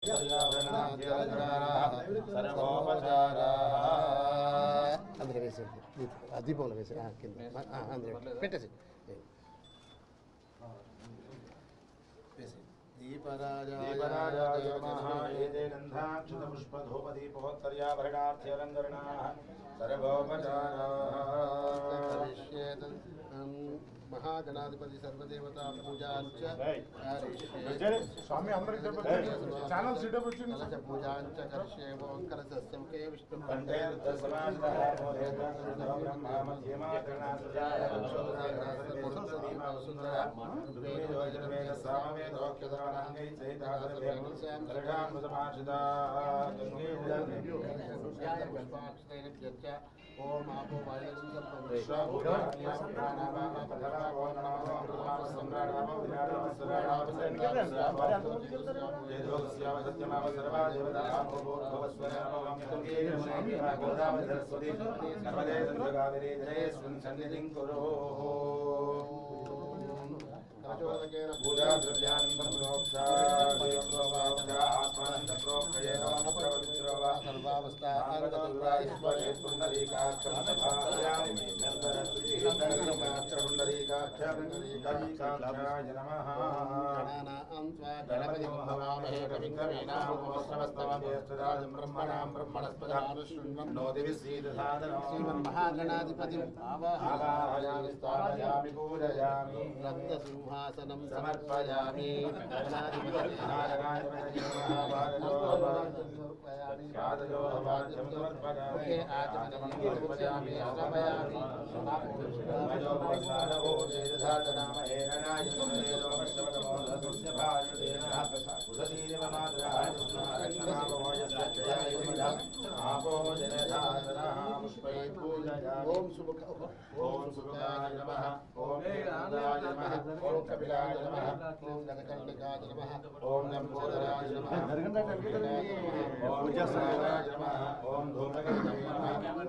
అందులో వేసేయండి ఆ దీపంలో వేసేయండి ఆ, కింద ఆ, అందులో పెట్టేసి దీపరాజాయ నమః ఏతే గంధాక్షతపుష్పధూపదీపోత్తర్యాభరణార్థ్యలంకరణాः సర్వోపచారాः మహాగణాధిపతి సర్వదేవతా పూజాంచ స్వామి అందరికి ఛానల్ సీటప్ వచ్చింది కలశ పూజాంచ కరిష్యే ఓం కలశస్యముఖే విష్ణు కంఠే ఓం ఆపో వాయుం సన్నిధిం కురు కలశోదకేన పూజా ద్రవ్యానందం ప్రోక్షాత్మానంద ప్రోక్షయేవ సర్వావస్థా గణానాం త్వా గణపతిం భవామహే కవిం కవీనాముపమస్రవస్తవం బ్రహ్మణాం బ్రహ్మణస్పదానుశృణ్వం శ్రీమన్మహాగణాధిపతిం ఆవాహయామి స్థాపయామి పూజయామి రక్తసింహాసనం సమర్పయామి గణాధిపతి ముఖే ఆచమనీయామి శ్రవయామి ఓం సుముఖ ఓం సుముఖాయ నమః ఓం వేదాయ నమః ఓం కపిలాయ నమః ఓం గణకండికాయ నమః ఓం లంబోదరాయ నమః ఓం ధూమగణాయ నమః ఓం